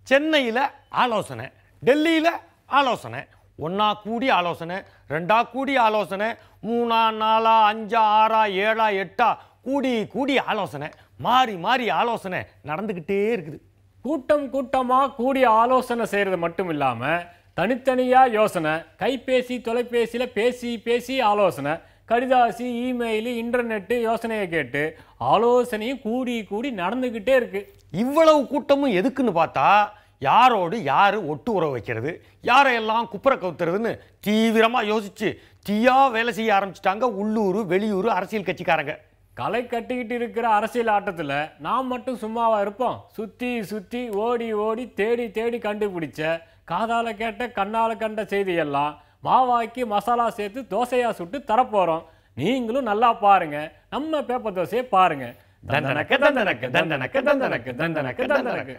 சென்னையில் ஆலோசனை டெல்லியில் ஆலோசனை ஒன்றா கூடி ஆலோசனை ரெண்டா கூடி ஆலோசனை மூணா நாலா அஞ்சா ஆறா ஏழா எட்டா கூடி கூடி ஆலோசனை மாறி மாறி ஆலோசனை நடந்துக்கிட்டே இருக்குது கூட்டம் கூட்டமா கூடி ஆலோசனை செய்யறது மட்டும் இல்லாம தனித்தனியா யோசனை கைபேசி தொலைபேசியில பேசி பேசி ஆலோசனை கடிதாசி இமெயில் இன்டர்நெட்டு யோசனையை கேட்டு ஆலோசனையும் கூடி கூடி நடந்துக்கிட்டே இருக்கு இவ்வளவு கூட்டமும் எதுக்குன்னு பார்த்தா யாரோடு யார் ஒட்டு உறவு வைக்கிறது யாரையெல்லாம் குப்புற கவுத்துறதுன்னு தீவிரமாக யோசிச்சு தீயா வேலை செய்ய ஆரம்பிச்சிட்டாங்க உள்ளூர் வெளியூர் அரசியல் கட்சிக்காரங்க களை கட்டிக்கிட்டு இருக்கிற அரசியல் ஆட்டத்துல நாம் மட்டும் சும்மாவா இருப்போம் சுத்தி சுத்தி ஓடி ஓடி தேடி தேடி கண்டுபிடிச்ச காதால கேட்ட கண்ணால கண்ட செய்தியெல்லாம் மாவாக்கி மசாலா சேர்த்து தோசையா சுட்டு தரப்போறோம் நீங்களும் நல்லா பாருங்க நம்ம பேப்பர் தோசையை பாருங்க தந்தனக்கு தந்தனக்கு தந்தனக்கு தந்தனக்கு தந்தனக்கு தந்தனக்கு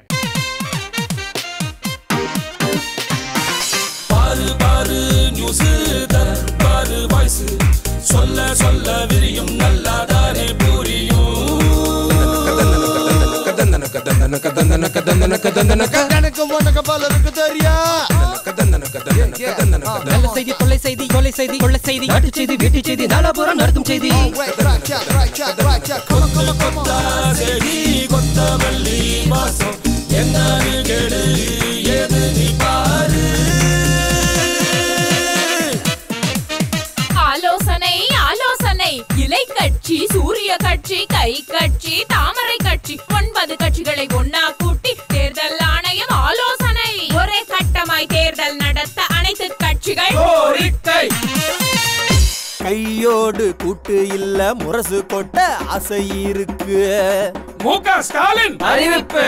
பாரு பாரு நியூஸ் பாரு வாய்ஸ் சொல்ல சொல்ல விரியும் நல்லாதானே புரியும் எனக்கு உனக்கு பலருக்கு தெரியா நல்ல செய்தி கொள்ளை செய்தி கொலை செய்தி கொள்ளை செய்தி நாட்டு செய்தி வீட்டு செய்தி நாலாபுரம் நடக்கும் செய்தி Right check, right check, right check. Come on, come on, come on. செடி கொத்தமல்லி வாசம் என்னன்னு கேளு ஏது நீ பாரு ஆலோசனை ஆலோசனை இலை கட்சி சூரிய கட்சி கை கட்சி தாமரை கட்சி ஒன்பது கட்சிகளை ஒன்னா கூட்டி தேர்தல் ஆணையம் ஆலோசனை ஒரே கட்டமாய் தேர்தல் நடத்த அனைத்து கட்சிகள் கோரிக்கை கையோடு கூட்டு இல்ல முரசு கொட்ட ஆசை இருக்கு மு க ஸ்டாலின் அறிவிப்பு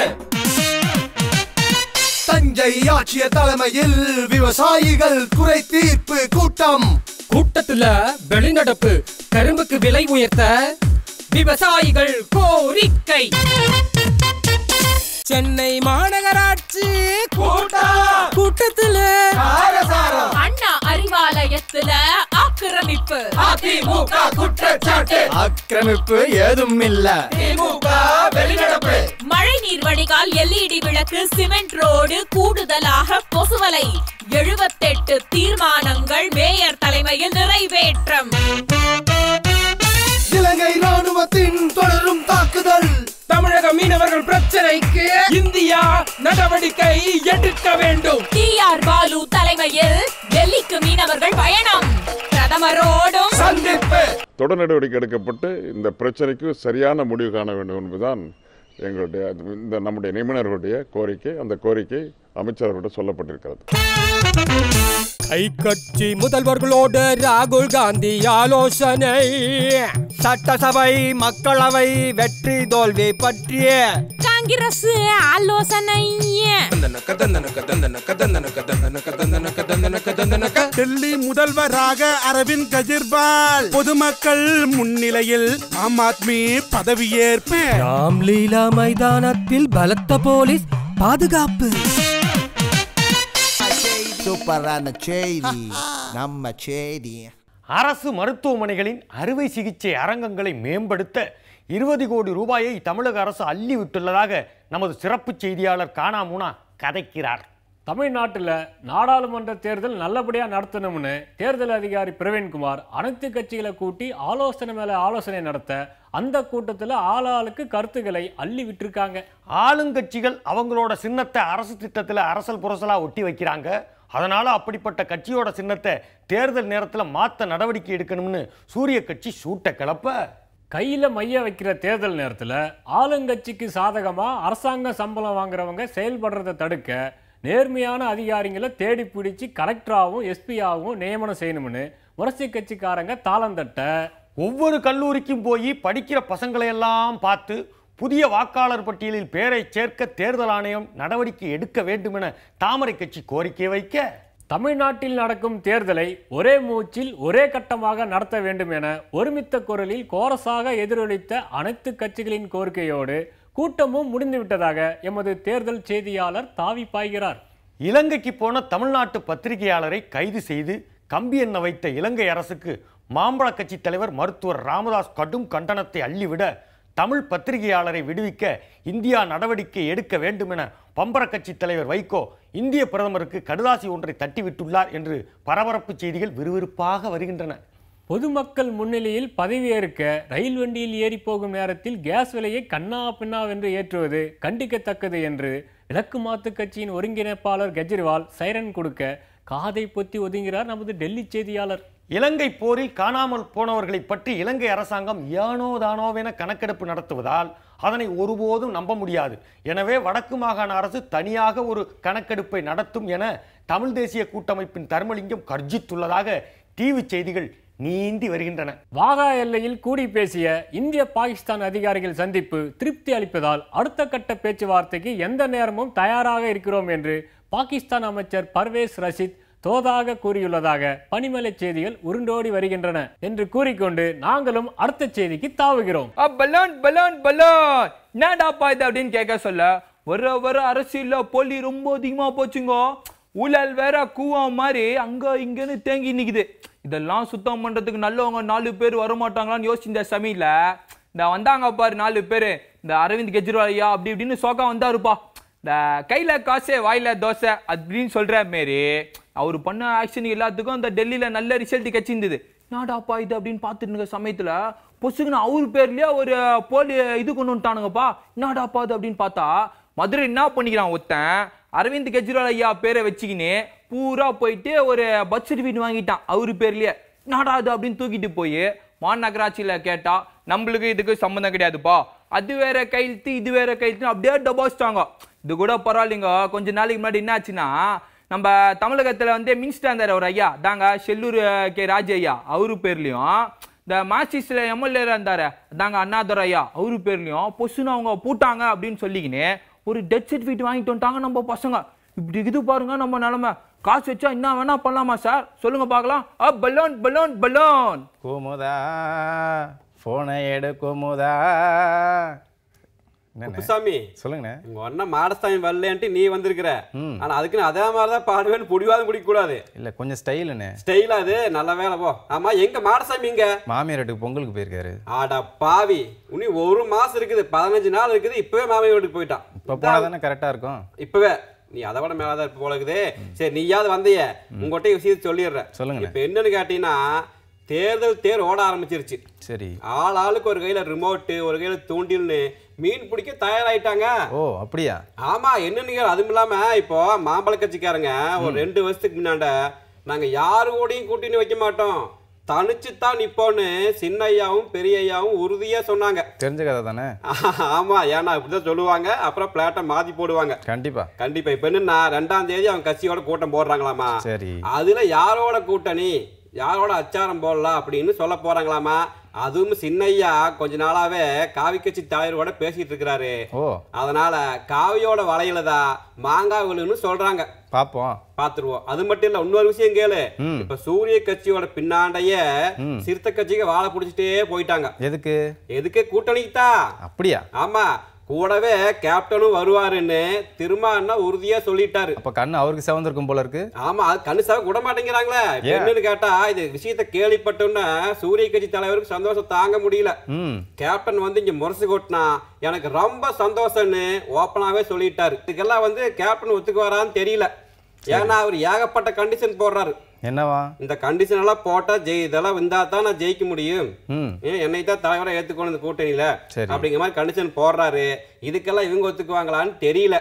தஞ்சை ஆட்சியர் தலைமையில் விவசாயிகள் குறை தீர்ப்பு கூட்டம் கூட்டத்துல வெளிநடப்பு கரும்புக்கு விலை உயர்த்த விவசாயிகள் கோரிக்கை சென்னை மாநகராட்சி கூட்டத்துல அண்ணா அறிவாலயத்துல ஆக்கிரமிப்பு அதிமுக குற்றச்சாட்டு ஆக்கிரமிப்பு ஏதும் இல்ல திமுக வெளிநடப்பு மழை நீர் வடிகால் எல்இடி விளக்கு சிமெண்ட் ரோடு கூடுதலாக கொசுவலை எழுபத்தெட்டு தீர்மானங்கள் மேயர் தலைமையில் நிறைவேற்றம் இலங்கை ராணுவத்தின் தொடரும் தாக்குதல் தமிழக மீனவர்கள் பிரச்சனைக்கு இந்தியா நடவடிக்கை எடுக்க வேண்டும் டிஆர் பாலு தலைமையில் டெல்லிக்கு மீனவர்கள் பயணம் பிரதமரோடும் சந்திப்பு தொடர் நடவடிக்கை எடுக்கப்பட்டு இந்த பிரச்சனைக்கு சரியான முடிவு காண வேண்டும் என்பதுதான் எங்களுடைய இந்த நம்முடைய நிபுணர்களுடைய கோரிக்கை அந்த கோரிக்கை அமைச்சர்களிடம் சொல்லப்பட்டிருக்கிறது கை கட்சி முதல்வர்களோடு ராகுல் காந்தி ஆலோசனை சட்டசபை மக்களவை வெற்றி தோல்வி பற்றிய காங்கிரஸ் ஆலோசனை டெல்லி முதல்வராக அரவிந்த் கெஜ்ரிவால் பொதுமக்கள் முன்னிலையில் ஆம் ஆத்மி பதவியேற்பு ராம்லீலா மைதானத்தில் பலத்த போலீஸ் பாதுகாப்பு சூப்பரான செய்தி நம்ம செய்தி அரசு மருத்துவமனைகளின் அறுவை சிகிச்சை அரங்கங்களை மேம்படுத்த இருபது கோடி ரூபாயை தமிழக அரசு அள்ளி விட்டுள்ளதாக நமது சிறப்பு செய்தியாளர் காணாமுனா கதைக்கிறார் தமிழ்நாட்டுல நாடாளுமன்ற தேர்தல் நல்லபடியா நடத்தணும்னு தேர்தல் அதிகாரி பிரவீன்குமார் அனைத்து கட்சிகளை கூட்டி ஆலோசனை மேல ஆலோசனை நடத்த அந்த கூட்டத்துல ஆளாளுக்கு கருத்துக்களை அள்ளி விட்டிருக்காங்க ஆளுங்கட்சிகள் அவங்களோட சின்னத்தை அரசு திட்டத்தில் அரசல் புரசலா ஒட்டி வைக்கிறாங்க அதனால அப்படிப்பட்ட கட்சியோட சின்னத்தை தேர்தல் நேரத்தில் மாற்ற நடவடிக்கை எடுக்கணும்னு சூரிய கட்சி சூட்ட கிளப்ப கையில மைய வைக்கிற தேர்தல் நேரத்துல ஆளுங்கட்சிக்கு சாதகமா அரசாங்க சம்பளம் வாங்குறவங்க செயல்படுறதை தடுக்க நேர்மையான அதிகாரிகளை தேடி பிடிச்சி கலெக்டராகவும் எஸ்பியாகவும் நியமனம் செய்யணும்னு முரசு கட்சிக்காரங்க தாளம் தட்ட ஒவ்வொரு கல்லூரிக்கும் போய் படிக்கிற பசங்களையெல்லாம் பார்த்து புதிய வாக்காளர் பட்டியலில் பேரை சேர்க்க தேர்தல் ஆணையம் நடவடிக்கை எடுக்க வேண்டும் என தாமரை கட்சி கோரிக்கை வைக்க தமிழ்நாட்டில் நடக்கும் தேர்தலை ஒரே மூச்சில் ஒரே கட்டமாக நடத்த வேண்டும் என ஒருமித்த குரலில் கோரஸாக எதிரொலித்த அனைத்து கட்சிகளின் கோரிக்கையோடு கூட்டமும் முடிந்துவிட்டதாக எமது தேர்தல் செய்தியாளர் தாவி பாய்கிறார் இலங்கைக்கு போன தமிழ்நாட்டு பத்திரிகையாளரை கைது செய்து கம்பி எண்ண வைத்த இலங்கை அரசுக்கு மாம்பழ கட்சி தலைவர் மருத்துவர் ராமதாஸ் கடும் கண்டனத்தை அள்ளிவிட தமிழ் பத்திரிகையாளரை விடுவிக்க இந்தியா நடவடிக்கை எடுக்க வேண்டும் என பம்பர கட்சி தலைவர் வைகோ இந்திய பிரதமருக்கு கடுதாசி ஒன்றை தட்டிவிட்டுள்ளார் என்று பரபரப்பு செய்திகள் விறுவிறுப்பாக வருகின்றன பொதுமக்கள் முன்னிலையில் பதவியேற்க ரயில் வண்டியில் ஏறி போகும் நேரத்தில் கேஸ் விலையை கண்ணா பின்னாவென்று ஏற்றுவது கண்டிக்கத்தக்கது என்று விளக்கு மாத்து கட்சியின் ஒருங்கிணைப்பாளர் கெஜ்ரிவால் சைரன் கொடுக்க காதை பொத்தி ஒதுங்கிறார் நமது டெல்லி செய்தியாளர் இலங்கை போரில் காணாமல் போனவர்களை பற்றி இலங்கை அரசாங்கம் ஏனோ தானோவென கணக்கெடுப்பு நடத்துவதால் அதனை ஒருபோதும் நம்ப முடியாது எனவே வடக்கு மாகாண அரசு தனியாக ஒரு கணக்கெடுப்பை நடத்தும் என தமிழ் தேசிய கூட்டமைப்பின் தர்மலிங்கம் கர்ஜித்துள்ளதாக டிவி செய்திகள் நீந்தி வருகின்றன வாகா எல்லையில் கூடி பேசிய இந்திய பாகிஸ்தான் அதிகாரிகள் சந்திப்பு திருப்தி அளிப்பதால் அடுத்த கட்ட பேச்சுவார்த்தைக்கு எந்த நேரமும் தயாராக இருக்கிறோம் என்று பாகிஸ்தான் அமைச்சர் பர்வேஸ் ரஷீத் தோதாக கூறியுள்ளதாக பனிமலை செய்திகள் உருண்டோடி வருகின்றன என்று கூறிக்கொண்டு நாங்களும் அடுத்த செய்திக்கு தாவுகிறோம் பலூன் பலூன் பலூன் என்னடாப்பா இது அப்படின்னு கேட்க சொல்ல வர வர அரசியல்ல போலி ரொம்ப அதிகமா போச்சுங்க ஊழல் வேற கூவம் மாதிரி அங்க இங்கன்னு தேங்கி நிக்குது இதெல்லாம் சுத்தம் பண்றதுக்கு நல்லவங்க நாலு பேர் வரமாட்டாங்களான்னு யோசிச்ச சமையல இந்த வந்தாங்க பாரு நாலு பேர் இந்த அரவிந்த் கெஜ்ரிவால் ஐயா அப்படி இப்படின்னு சோகா வந்தாருப்பா இந்த கையில காசு வாயில தோசை அப்படின்னு சொல்ற மாரி அவர் பண்ண ஆக்ஷன் எல்லாத்துக்கும் இந்த டெல்லியில நல்ல ரிசல்ட் கிடைச்சிருந்தது நாடாப்பா இது அப்படின்னு பார்த்துட்டு இருக்க சமயத்துல பொசுக்குன்னு அவர் பேர்லயே ஒரு போலி இது கொண்டு வந்துட்டானுங்கப்பா என்னடாப்பா இது அப்படின்னு பார்த்தா மதுரை என்ன பண்ணிக்கிறான் ஒருத்தன் அரவிந்த் கெஜ்ரிவால் ஐயா பேரை வச்சுக்கின்னு பூரா போயிட்டு ஒரு பர்த் சர்டிஃபிகேட் வாங்கிட்டான் அவர் பேர்லயே நாடா இது அப்படின்னு தூக்கிட்டு போய் மாநகராட்சியில கேட்டா நம்மளுக்கு இதுக்கு சம்மந்தம் கிடையாதுப்பா அது வேற கையெழுத்து இது வேற கையெழுத்து அப்படியே டபாச்சிட்டாங்க இது கூட பரவாயில்லைங்க கொஞ்ச நாளைக்கு முன்னாடி என்ன ஆச்சுன்னா நம்ம தமிழகத்துல வந்து மினிஸ்டர் இருந்தார் ஒரு ஐயா தாங்க செல்லூர் கே ராஜ் ஐயா அவரு பேர்லயும் இந்த மார்க்சிஸ்ட்ல எம்எல்ஏ இருந்தாரு தாங்க அண்ணாதுரை ஐயா அவரு பேர்லயும் பொசுன்னு அவங்க பூட்டாங்க அப்படின்னு சொல்லிக்கின்னு ஒரு டெத் சர்டிஃபிகேட் வாங்கிட்டு வந்துட்டாங்க நம்ம பசங்க இப்படி இது பாருங்க நம்ம நிலமை காசு வச்சா என்ன வேணா பண்ணலாமா சார் சொல்லுங்க பார்க்கலாம் அ பலூன் பலூன் பலூன் குமுதா போனை எடு குமுதா என்னண்ணே? குப்புசாமி சொல்லுங்கண்ணே உங்க அண்ணன் மாடசாமி வரலன்ட்டு நீ வந்திருக்கிற ம். ஆனா அதுக்குன்னு அதே மாதிரிதான் பாடுவேன்னு புடிவாதம் குடிக்க கூடாது இல்ல கொஞ்சம் ஸ்டைலுண்ணே ஸ்டைலா அது நல்ல வேலை போ ஆமா எங்க மாடசாமி இங்க மாமியார் வீட்டுக்கு பொங்கலுக்கு போயிருக்காரு ஆடா பாவி உனி ஒரு மாசம் இருக்குது பதினஞ்சு நாள் இருக்குது இப்பவே மாமியார் வீட்டுக்கு போயிட்டான் இப்ப போனா தானே கரெக்டா இருக்கும் இப்பவே நீ அதை விட மேலதான் இருப்ப போல இருக்குது சரி நீயாவது வந்திய உங்ககிட்ட விஷயத்தை சொல்லிடுறேன் சொல்லுங்கண்ணே. இப்ப என்னன்னு கேட்டீங்கன்னா தேர்தல் தேர் ஓட ஆரம்பிச்சிருச்சு சரி ஆள் ஆளுக்கு ஒரு கையில ரிமோட்டு ஒரு கையில தூண்டில்னு மீன் பிடிக்க தயாராயிட்டாங்க ஓ அப்படியா ஆமா என்னன்னு கேளு, அதுவும் இல்லாம இப்போ மாம்பழ கட்சிக்காரங்க ஒரு ரெண்டு வருஷத்துக்கு முன்னாண்ட நாங்க யாரு கூடயும் கூட்டணி வைக்க மாட்டோம் தனிச்சு தான் நிப்போன்னு சின்ன ஐயாவும் பெரிய ஐயாவும் உறுதியா சொன்னாங்க தெரிஞ்ச கதை தானே ஆமா ஏன்னா இப்படிதான் சொல்லுவாங்க அப்புறம் பிளாட்டை மாத்தி போடுவாங்க கண்டிப்பா கண்டிப்பா இப்ப என்னன்னா ரெண்டாம் தேதி அவங்க கட்சியோட கூட்டம் போடுறாங்களாமா சரி அதுல யாரோட கூட்டணி யாரோட அச்சாரம் போடலாம் அப்படின்னு சொல்ல போறாங்களாமா அதுவும் சின்னையா கொஞ்ச நாளாவே காவி கட்சி தலைவரோட பேசிட்டு இருக்கிறாரு ஓ அதனால காவியோட வலையில தான் மாங்காய் விழுன்னு சொல்றாங்க பாப்போம் பாத்துருவோம் அது மட்டும் இல்ல இன்னொரு விஷயம் கேளு ம். இப்ப சூரிய கட்சியோட பின்னாண்டைய ம். சிறுத்தை கட்சிக்கு வாழை பிடிச்சிட்டே போயிட்டாங்க எதுக்கு எதுக்கு கூட்டணிக்கு தான் அப்படியா ஆமா கூடவே கேப்டனும் வருவாருன்னு திரும்ப உறுதியா சொல்லிட்டாரு அப்ப கண்ணு அவருக்கு செவந்திருக்கும் போல இருக்கு ஆமா அது கண்ணு சாக விட மாட்டேங்கிறாங்களே இப்ப ஏன்? என்னன்னு கேட்டா இது விஷயத்தை கேள்விப்பட்டோன்னா சூரிய கட்சி தலைவருக்கு சந்தோஷம் தாங்க முடியல ம் கேப்டன் வந்து இங்க முரசு கொட்டினா எனக்கு ரொம்ப சந்தோஷம்னு ஓப்பனாவே சொல்லிட்டாரு இதுக்கெல்லாம் வந்து கேப்டன் ஒத்துக்குவாரான்னு தெரியல ஏன்னா அவர் ஏகப்பட்ட கண்டிஷன் போடுறாரு என்னவா இந்த கண்டிஷன் எல்லாம் போட்டா ஜெய் இதெல்லாம் வந்தா தான் நான் ஜெயிக்க முடியும் ம் ஏன் என்னை தான் தலைவரை ஏத்துக்கணும் இந்த கூட்டணியில சரி. அப்படிங்கிற மாதிரி கண்டிஷன் போடுறாரு இதுக்கெல்லாம் இவங்க ஒத்துக்குவாங்களான்னு தெரியல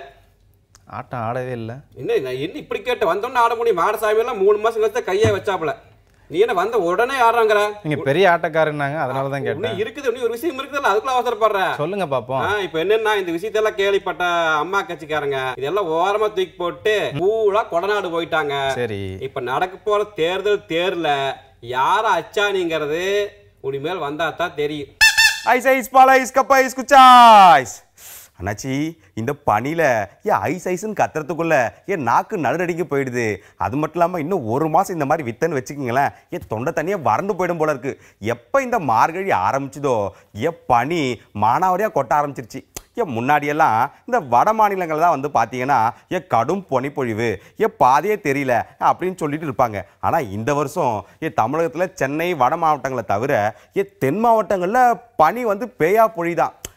ஆட்டம் ஆடவே இல்லை என்ன நான் என்ன இப்படி கேட்டு வந்தோன்னு ஆட முடியும் மாடசாமி எல்லாம் மூணு மாசம் கழிச்சு தான் கையை வச்சாப்புல நீ என்ன வந்த உடனே ஆடுறாங்கிற நீங்க பெரிய ஆட்டக்காரன்னாங்க அதனால தான் கேட்டேன் இன்னும் இருக்குது இன்னும் ஒரு விஷயம் இருக்குதுல்ல அதுக்குள்ள அவசரப்படுற சொல்லுங்க பாப்போம் ஆ, இப்ப என்னன்னா இந்த விஷயத்தெல்லாம் கேள்விப்பட்ட அம்மா கட்சிக்காரங்க இதெல்லாம் ஓரமா தூக்கி போட்டு பூலா கொடநாடு போயிட்டாங்க சரி இப்ப நடக்க போற தேர்தல் தேர்ல யார அச்சானிங்கிறது உனிமேல் வந்தா தான் தெரியும் ice ice ball ice cup ice குச்சாய்ஸ் அண்ணாச்சி இந்த பனியில் ஏன் ஐஸ் ஐஸ்ன்னு கத்துறதுக்குள்ள ஏன் நாக்கு நடுநடிக்க போயிடுது அது மட்டும் இல்லாமல் இன்னும் ஒரு மாதம் இந்த மாதிரி வித்தன்னு வச்சுக்கிங்களேன் ஏன் தொண்டை தனியாக வறண்டு போயிடும் போல இருக்கு எப்போ இந்த மார்கழி ஆரம்பிச்சதோ ஏன் பனி மானாவரியாக கொட்ட ஆரம்பிச்சிருச்சு ஏன் முன்னாடியெல்லாம் இந்த வட மாநிலங்கள் தான் வந்து பார்த்தீங்கன்னா ஏன் கடும் பனிப்பொழிவு ஏன் பாதையே தெரியல அப்படின்னு சொல்லிட்டு இருப்பாங்க ஆனால் இந்த வருஷம் ஏன் தமிழகத்தில் சென்னை வட மாவட்டங்களை தவிர ஏன் தென் மாவட்டங்களில் பனி வந்து பேயா பொழிதான்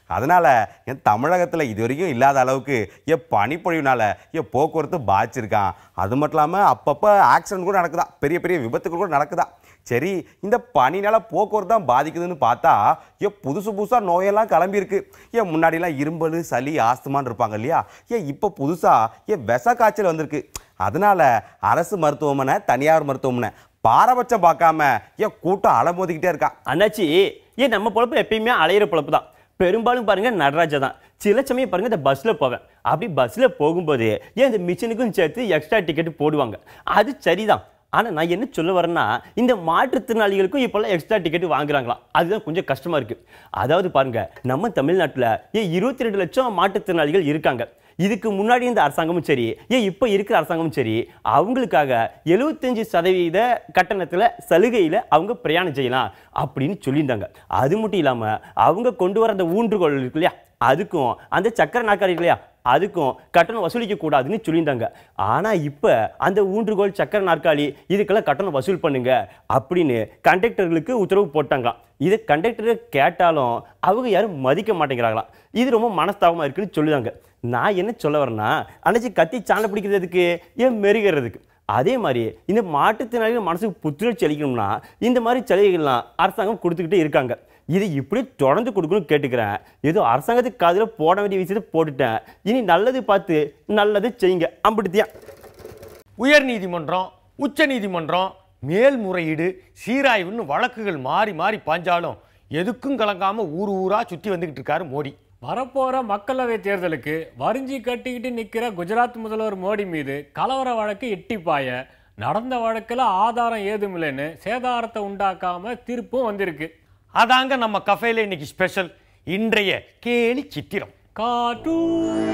அதனால என் தமிழகத்தில் இது வரைக்கும் இல்லாத அளவுக்கு என் பனிப்பொழிவுனால என் போக்குவரத்து பாதிச்சிருக்கான் அது மட்டும் இல்லாமல் அப்பப்போ ஆக்சிடென்ட் கூட நடக்குதா பெரிய பெரிய விபத்துகள் கூட நடக்குதா சரி இந்த பனினால போக்குவரத்து தான் பாதிக்குதுன்னு பார்த்தா ஏன் புதுசு புதுசாக நோயெல்லாம் கிளம்பியிருக்கு ஏன் முன்னாடிலாம் இரும்பல் சளி ஆஸ்துமான்னு இருப்பாங்க இல்லையா ஏன் இப்போ புதுசாக ஏன் விஷ காய்ச்சல் வந்திருக்கு அதனால அரசு மருத்துவமனை தனியார் மருத்துவமனை பாரபட்சம் பார்க்காம ஏன் கூட்டம் அலமோதிக்கிட்டே இருக்கா அண்ணாச்சி ஏன் நம்ம பொழப்பு எப்பயுமே அலையிற பொழப்பு தான் பெரும்பாலும் பாருங்க நடராஜா தான் சில சமயம் பாருங்க இந்த பஸ்ஸில் போவேன் அப்படி பஸ்ஸில் போகும்போது ஏன் இந்த மிஷினுக்கும் சேர்த்து எக்ஸ்ட்ரா டிக்கெட் போடுவாங்க அது சரிதான் ஆனால் நான் என்ன சொல்ல வரேன்னா இந்த மாற்றுத்திறனாளிகளுக்கும் இப்போல்லாம் எக்ஸ்ட்ரா டிக்கெட் வாங்குறாங்களாம் அதுதான் கொஞ்சம் கஷ்டமாக இருக்குது அதாவது பாருங்க நம்ம தமிழ்நாட்டில் ஏன் இருபத்தி ரெண்டு லட்சம் மாற்றுத்திறனாளிகள் இருக்காங்க இதுக்கு முன்னாடி இந்த அரசாங்கமும் சரி ஏன் இப்போ இருக்கிற அரசாங்கமும் சரி அவங்களுக்காக எழுபத்தஞ்சு சதவீத கட்டணத்தில் சலுகையில் அவங்க பிரயாணம் செய்யலாம் அப்படின்னு சொல்லியிருந்தாங்க அது மட்டும் இல்லாமல் அவங்க கொண்டு வர அந்த ஊன்றுகோல் இருக்கு இல்லையா அதுக்கும் அந்த சக்கர நாற்காலி இருக்கு இல்லையா அதுக்கும் கட்டணம் வசூலிக்க கூடாதுன்னு சொல்லியிருந்தாங்க ஆனால் இப்போ அந்த ஊன்றுகோல் சக்கர நாற்காலி இதுக்கெல்லாம் கட்டணம் வசூல் பண்ணுங்க அப்படின்னு கண்டக்டர்களுக்கு உத்தரவு போட்டாங்களாம் இது கண்டக்டர் கேட்டாலும் அவங்க யாரும் மதிக்க மாட்டேங்கிறாங்களாம் இது ரொம்ப மனஸ்தாபமாக இருக்குன்னு சொல்லுதாங்க நான் என்ன சொல்ல வரேன்னா அன்னைக்கு கத்தி சாணம் பிடிக்கிறதுக்கு ஏன் மெருகிறதுக்கு அதே மாதிரி இந்த மாற்றுத்திறனாளிகள் மனசுக்கு புத்துணர்ச்சி அளிக்கணும்னா இந்த மாதிரி சலுகைகள்லாம் அரசாங்கம் கொடுத்துக்கிட்டே இருக்காங்க இது இப்படி தொடர்ந்து கொடுக்கணும்னு கேட்டுக்கிறேன் ஏதோ அரசாங்கத்துக்கு காதில் போட வேண்டிய விஷயத்தை போட்டுட்டேன் இனி நல்லது பார்த்து நல்லது செய்யுங்க அம்பிட்டுத்தியா உயர் நீதிமன்றம் உச்ச நீதிமன்றம் மேல்முறையீடு சீராய்வுன்னு வழக்குகள் மாறி மாறி பாஞ்சாலும் எதுக்கும் கலங்காம ஊர் ஊரா சுற்றி வந்துகிட்டு இருக்காரு மோடி வரப்போற மக்களவை தேர்தலுக்கு வரிஞ்சி கட்டிக்கிட்டு நிக்கிற குஜராத் முதல்வர் மோடி மீது கலவர வழக்கு எட்டிப்பாய நடந்த வழக்கில் ஆதாரம் ஏதுமில்லைன்னு சேதாரத்தை உண்டாக்காம தீர்ப்பும் வந்திருக்கு அதாங்க நம்ம கஃபேல இன்னைக்கு ஸ்பெஷல் இன்றைய கேலி சித்திரம் கார்ட்டூன்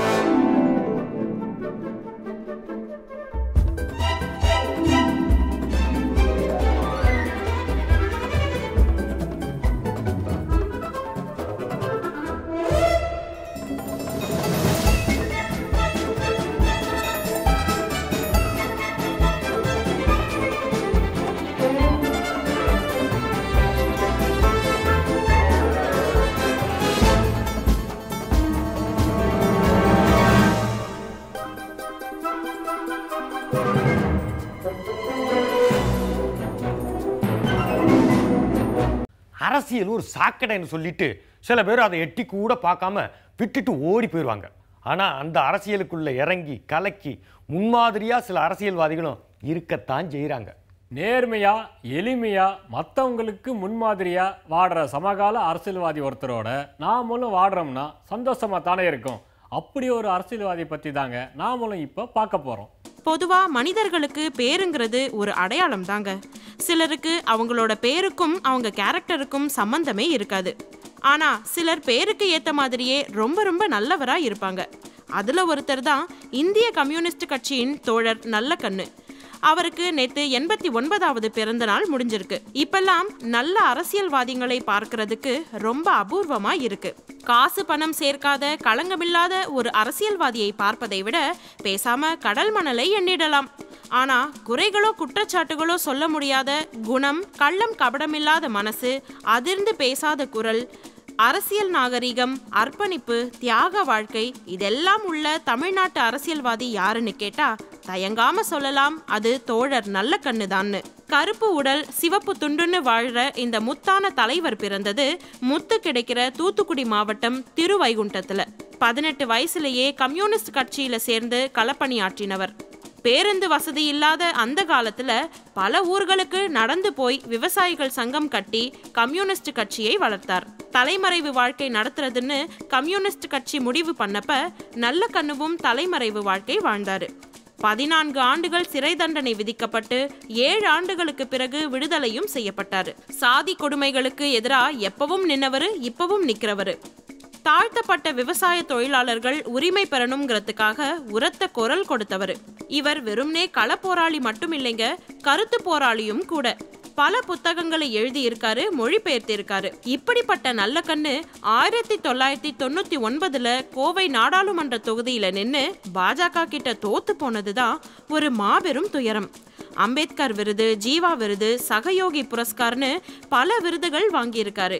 அரசியல் ஒரு சாக்கடைன்னு சொல்லிட்டு சில பேர் அதை எட்டி கூட பார்க்காம விட்டுட்டு ஓடி போயிடுவாங்க ஆனால் அந்த அரசியலுக்குள்ள இறங்கி கலக்கி முன்மாதிரியா சில அரசியல்வாதிகளும் இருக்கத்தான் செய்கிறாங்க நேர்மையா எளிமையா மற்றவங்களுக்கு முன்மாதிரியா வாடுற சமகால அரசியல்வாதி ஒருத்தரோட நாமளும் வாடுறோம்னா சந்தோஷமா தானே இருக்கும் அப்படி ஒரு அரசியல்வாதி பத்தி தாங்க நாமளும் இப்போ பார்க்க போறோம் பொதுவா மனிதர்களுக்கு பேருங்கிறது ஒரு அடையாளம் தாங்க சிலருக்கு அவங்களோட பேருக்கும் அவங்க கேரக்டருக்கும் சம்பந்தமே இருக்காது ஆனா சிலர் பேருக்கு ஏத்த மாதிரியே ரொம்ப ரொம்ப நல்லவரா இருப்பாங்க அதுல ஒருத்தர் தான் இந்திய கம்யூனிஸ்ட் கட்சியின் தோழர் நல்லக்கண்ணு அவருக்கு நேத்து எண்பத்தி ஒன்பதாவது பிறந்த நாள் முடிஞ்சிருக்கு இப்பெல்லாம் நல்ல அரசியல்வாதிகளை பார்க்கறதுக்கு ரொம்ப அபூர்வமா இருக்கு காசு பணம் சேர்க்காத களங்கமில்லாத ஒரு அரசியல்வாதியை பார்ப்பதை விட பேசாம கடல் மணலை எண்ணிடலாம் ஆனா குறைகளோ குற்றச்சாட்டுகளோ சொல்ல முடியாத குணம் கள்ளம் கபடமில்லாத மனசு அதிர்ந்து பேசாத குரல் அரசியல் நாகரிகம் அர்ப்பணிப்பு தியாக வாழ்க்கை இதெல்லாம் உள்ள தமிழ்நாட்டு அரசியல்வாதி யாருன்னு கேட்டா தயங்காம சொல்லலாம் அது தோழர் நல்ல கண்ணுதான்னு கருப்பு உடல் சிவப்பு துண்டுன்னு வாழ்ற இந்த முத்தான தலைவர் பிறந்தது முத்து கிடைக்கிற தூத்துக்குடி மாவட்டம் திருவைகுண்டத்துல பதினெட்டு வயசுலயே கம்யூனிஸ்ட் கட்சியில சேர்ந்து களப்பணியாற்றினவர் பேருந்து வசதி இல்லாத அந்த காலத்துல பல ஊர்களுக்கு நடந்து போய் விவசாயிகள் சங்கம் கட்டி கம்யூனிஸ்ட் கட்சியை வளர்த்தார் தலைமறைவு வாழ்க்கை நடத்துறதுன்னு கம்யூனிஸ்ட் கட்சி முடிவு பண்ணப்ப நல்ல கண்ணுவும் தலைமறைவு வாழ்க்கை வாழ்ந்தாரு பதினான்கு ஆண்டுகள் சிறை தண்டனை விதிக்கப்பட்டு ஏழு ஆண்டுகளுக்கு பிறகு விடுதலையும் செய்யப்பட்டாரு சாதி கொடுமைகளுக்கு எதிரா எப்பவும் நின்னவரு இப்பவும் நிக்கிறவரு தாழ்த்தப்பட்ட விவசாய தொழிலாளர்கள் உரிமை பெறணுங்கிறதுக்காக உரத்த குரல் கொடுத்தவர் இவர் வெறும்னே கள போராளி மட்டும் இல்லைங்க கருத்து போராளியும் கூட பல புத்தகங்களை எழுதியிருக்காரு மொழிபெயர்த்திருக்காரு இப்படிப்பட்ட நல்ல கண்ணு ஆயிரத்தி தொள்ளாயிரத்தி தொண்ணூத்தி ஒன்பதுல கோவை நாடாளுமன்ற தொகுதியில நின்னு பாஜக கிட்ட தோத்து போனதுதான் ஒரு மாபெரும் துயரம் அம்பேத்கர் விருது ஜீவா விருது சகயோகி புரஸ்கார்னு பல விருதுகள் வாங்கியிருக்காரு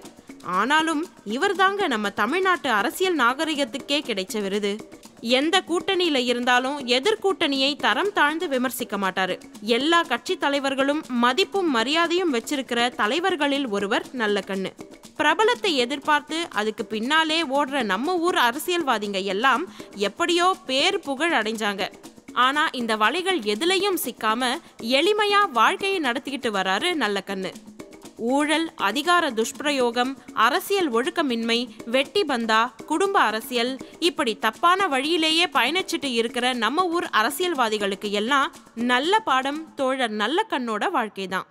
ஆனாலும் இவர்தாங்க நம்ம தமிழ்நாட்டு அரசியல் நாகரிகத்துக்கே கிடைச்ச விருது எந்த கூட்டணியில இருந்தாலும் எதிர்கூட்டணியை தரம் தாழ்ந்து விமர்சிக்க மாட்டாரு எல்லா கட்சி தலைவர்களும் மதிப்பும் மரியாதையும் வச்சிருக்கிற தலைவர்களில் ஒருவர் நல்ல கண்ணு பிரபலத்தை எதிர்பார்த்து அதுக்கு பின்னாலே ஓடுற நம்ம ஊர் அரசியல்வாதிங்க எல்லாம் எப்படியோ பேர் புகழ் அடைஞ்சாங்க ஆனா இந்த வலைகள் எதுலயும் சிக்காம எளிமையா வாழ்க்கையை நடத்திக்கிட்டு வராரு நல்ல கண்ணு ஊழல் அதிகார துஷ்பிரயோகம் அரசியல் ஒழுக்கமின்மை வெட்டி பந்தா குடும்ப அரசியல் இப்படி தப்பான வழியிலேயே பயணிச்சுட்டு இருக்கிற நம்ம ஊர் அரசியல்வாதிகளுக்கு எல்லாம் நல்ல பாடம் தோழர் நல்ல கண்ணோட வாழ்க்கை தான்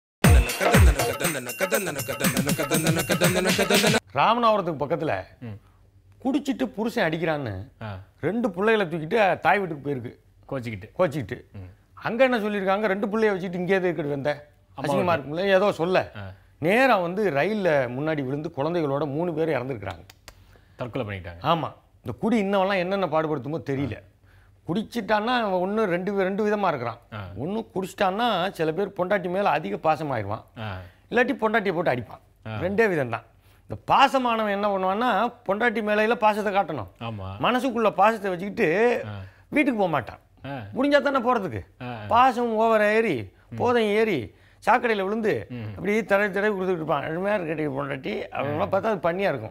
ராமநாதபுரத்துக்கு பக்கத்துல குடிச்சிட்டு புருஷன் அடிக்கிறான்னு ரெண்டு பிள்ளைகளை தூக்கிட்டு தாய் வீட்டுக்கு போயிருக்கு கோச்சிக்கிட்டு கோச்சிக்கிட்டு அங்க என்ன சொல்லியிருக்காங்க ரெண்டு பிள்ளைய வச்சுட்டு இங்கே எதுக்கு வந்த அம்மா அசிங்கமா வீட்டுக்கு. இருக்கும்ல ஏதோ சொல்ல நேரா வந்து ரயில்ல முன்னாடி விழுந்து குழந்தைகளோட மூணு பேர் இறந்துருக்குறாங்க தற்கொலை பண்ணிட்டாங்க ஆமா இந்த குடி இன்னவெல்லாம் என்னென்ன பாடுபடுத்துமோ தெரியல குடிச்சிட்டான்னா ஒன்று ரெண்டு வி- ரெண்டு விதமா இருக்கிறான் ஒன்று குடிச்சிட்டான்னா சில பேர் பொண்டாட்டி மேல அதிக பாசமாயிருவான் இல்லாட்டி பொண்டாட்டியை போட்டு அடிப்பான் ரெண்டே விதம் தான் இந்த பாசமானவன் என்ன பண்ணுவான்னா பொண்டாட்டி மேலையில பாசத்தை காட்டணும் ஆமா மனசுக்குள்ள பாசத்தை வச்சுக்கிட்டு வீட்டுக்கு போக மாட்டான் ஆ. முடிஞ்சா தானே போறதுக்கு பாசம் ஓவர் ஏறி போதையும் ஏறி சாக்கடையில் விழுந்து அப்படி தடவை தடவை கொடுத்துட்டு இருப்பான் அருமையாக இருக்கட்டி பொண்டாட்டி அப்படின்லாம் பார்த்தா அது பண்ணியாக இருக்கும்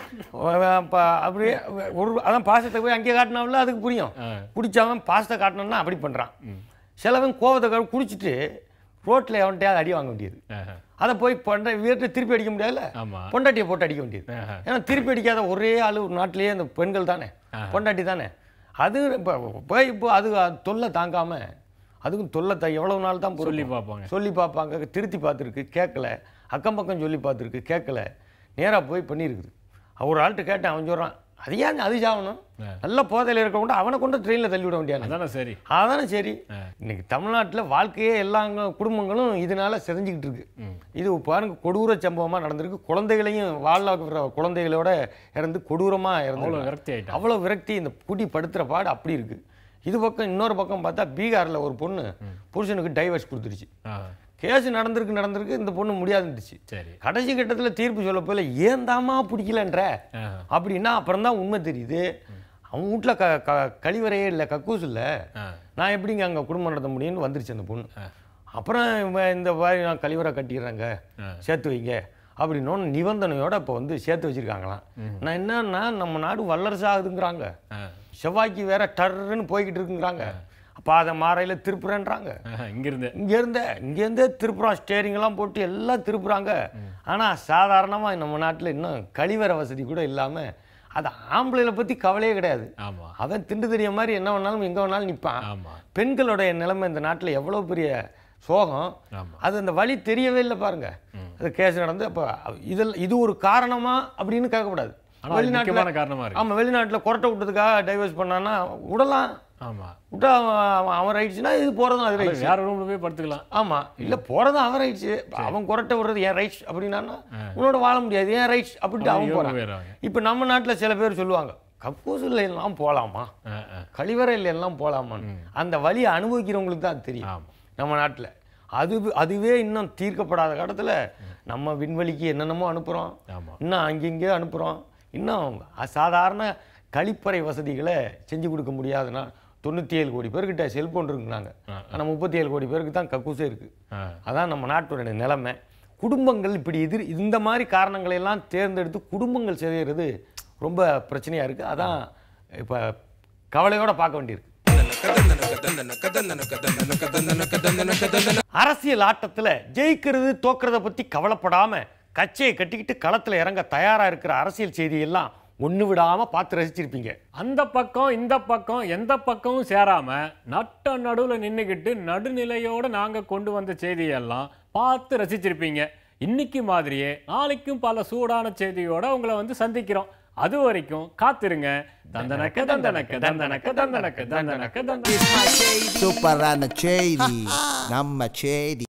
அப்ப அப்படியே ஒரு அதான் பாசத்தை போய் அங்கேயே காட்டினாவில் அதுக்கு புரியும் குடிச்சவன் பாசத்தை காட்டணும்னா அப்படி பண்ணுறான் சிலவன் கோவத்தை கா- குடிச்சிட்டு ரோட்டில் எவன்கிட்டயாவது அடி வாங்க வேண்டியது அதை போய் பொண்டை வீட்டை திருப்பி அடிக்க முடியாதுல்ல ஆமா. பொண்டாட்டியை போட்டு அடிக்க வேண்டியது ஏன்னா திருப்பி அடிக்காத ஒரே ஆளு ஒரு நாட்டிலேயே அந்த பெண்கள் தானே பொண்டாட்டி தானே அது இப்போ போய் இப்போ அது அது தொல்லை தாங்காம அதுக்கும் தொல்லை த எவ்வளவு நாள் தான் பொறுக்கும். சொல்லி பார்ப்பாங்க. சொல்லி பார்ப்பாங்க திருத்தி பார்த்துருக்கு கேட்கல அக்கம் பக்கம் சொல்லி பார்த்துருக்கு கேட்கல நேராக போய் பண்ணியிருக்குது ஒரு ஆள்கிட்ட கேட்டேன் அவன் சொல்கிறான் அது ஏன் அது சாகணும் நல்ல போதையில் இருக்க கொண்டு அவனை கொண்டு ட்ரெயினில் தள்ளி விட வேண்டியானே அதானே சரி அதானே சரி இன்னைக்கு தமிழ்நாட்டில் வாழ்க்கையே எல்லா அங்க- குடும்பங்களும் இதனால செதஞ்சிக்கிட்டு இருக்கு இது பாருங்க கொடூர சம்பவமாக நடந்திருக்கு குழந்தைகளையும் வாழ குழந்தைகளோட இறந்து கொடூரமாக அவ்வளோ இறந்து விரக்தி ஆயிட்டாங்க அவ்வளோ விரக்தி இந்த குடி படுத்துற பாடு அப்படி இருக்கு இது பக்கம் இன்னொரு பக்கம் பார்த்தா பீகாரில் ஒரு பொண்ணு புருஷனுக்கு டைவர்ஸ் கொடுத்துருச்சு கேஸ் நடந்திருக்கு நடந்திருக்கு இந்த பொண்ணு முடியாதுன்னுச்சு சரி கடைசி கட்டத்தில் தீர்ப்பு சொல்ல போல ஏன் தாமா பிடிக்கலன்ற அப்படின்னா அப்புறம் தான் உண்மை தெரியுது அவன் வீட்டில் க க கழிவறையே இல்லை கக்கூஸ் இல்லை நான் எப்படிங்க அங்கே குடும்பம் நடத்த முடியும்னு வந்துருச்சு அந்த பொண்ணு அப்புறம் இவன் இந்த மாதிரி நான் கழிவறை கட்டிடுறேங்க சேர்த்து வைங்க அப்படின்னோன்னு நிபந்தனையோட இப்போ வந்து சேர்த்து வச்சிருக்காங்களாம் நான் என்னன்னா நம்ம நாடு வல்லரசு ஆகுதுங்கிறாங்க செவ்வாய்க்கு வேற டர்ன்னு போய்கிட்டு இருக்குங்கிறாங்க அப்போ அதை மாறையில் திருப்புறேன்றாங்க இங்கிருந்து இங்கேருந்தே இங்கேருந்தே திருப்புறோம் ஸ்டேரிங்லாம் போட்டு எல்லாம் திருப்புறாங்க ஆனால் சாதாரணமாக நம்ம நாட்டில் இன்னும் கழிவறை வசதி கூட இல்லாமல் அது ஆம்பளைகளை பற்றி கவலையே கிடையாது ஆமா அவன் திண்டு தெரிய மாதிரி என்ன வேணாலும் எங்கே வேணாலும் நிற்பான் ஆமா பெண்களுடைய நிலைமை இந்த நாட்டில் எவ்வளோ பெரிய சோகம் ஆமா அது அந்த வழி தெரியவே இல்லை பாருங்க அது கேஸ் நடந்து அப்போ இதில் இது ஒரு காரணமா அப்படின்னு கேட்கக்கூடாது ஆனா அது முக்கியமான காரணமா இருக்கு ஆமாம் வெளிநாட்டில் கொரட்டை விட்டதுக்காக டைவர்ஸ் பண்ணான்னா விடலாம் ஆமா விட்டா அவன் அவன் ரைட்ஸ்னா இது போகிறதும் அது ரைட்ஸ் வேற ரூம்ல போய் படுத்துக்கலாம் ஆமா இல்ல போறதும் அவன் ரைட்ஸ் அவன் குரட்டை விடுறது என் ரைட்ஸ் அப்படின்னா உன்னோட வாழ முடியாது ஏன் ரைட்ஸ் அப்படின்ட்டு அவன் இவங்க போறான் போயிடுறாங்க. இப்போ நம்ம நாட்டுல சில பேர் சொல்லுவாங்க கக்கூசுல எல்லாம் போலாமா ஆ, ஆ. கழிவறையில் எல்லாம் போலாமான்னு அந்த வழியை அனுபவிக்கிறவங்களுக்கு தான் அது தெரியும் ஆமா. நம்ம நாட்டுல அது அதுவே இன்னும் தீர்க்கப்படாத காலத்துல நம்ம விண்வெளிக்கு என்னென்னமோ அனுப்புறோம் ஆமா இன்னும் அங்கங்கே அனுப்புகிறோம் இன்னும் சாதாரண கழிப்பறை வசதிகளை செஞ்சு கொடுக்க முடியாதுன்னா தொண்ணூற்றி ஏழு கோடி பேர்கிட்ட செல்போன் இருக்குனாங்க ஆனால் முப்பத்தி ஏழு கோடி பேருக்கு தான் கக்கூசே இருக்குது ஆ. அதான் நம்ம நாட்டோட நிலைமை குடும்பங்கள் இப்படி எதிர் இந்த மாதிரி காரணங்களை எல்லாம் தேர்ந்தெடுத்து குடும்பங்கள் செய்கிறது ரொம்ப பிரச்சனையாக இருக்குது அதான் இப்போ கவலையோட பார்க்க வேண்டியிருக்கு அரசியல் ஆட்டத்துல ஜெயிக்கிறது தோக்கிறத பத்தி கவலைப்படாம கச்சையை கட்டிக்கிட்டு களத்துல இறங்க தயாரா இருக்கிற அரசியல் செய்தியெல்லாம் ஒண்ணு விடாம பார்த்து ரசிச்சிருப்பீங்க அந்த பக்கம் இந்த பக்கம் எந்த பக்கமும் சேராம நட்ட நடுவுல நின்னுக்கிட்டு நடுநிலையோட நாங்க கொண்டு வந்த செய்தியெல்லாம் பார்த்து ரசிச்சிருப்பீங்க இன்னைக்கு மாதிரியே நாளைக்கும் பல சூடான செய்தியோட உங்களை வந்து சந்திக்கிறோம் அது வரைக்கும் காத்திருங்க தந்தனக்க தந்தனக்க தந்தனக்க தந்தனக்க தந்தனக்க தந்தனக்க சூப்பரான செய்தி நம்ம செய்தி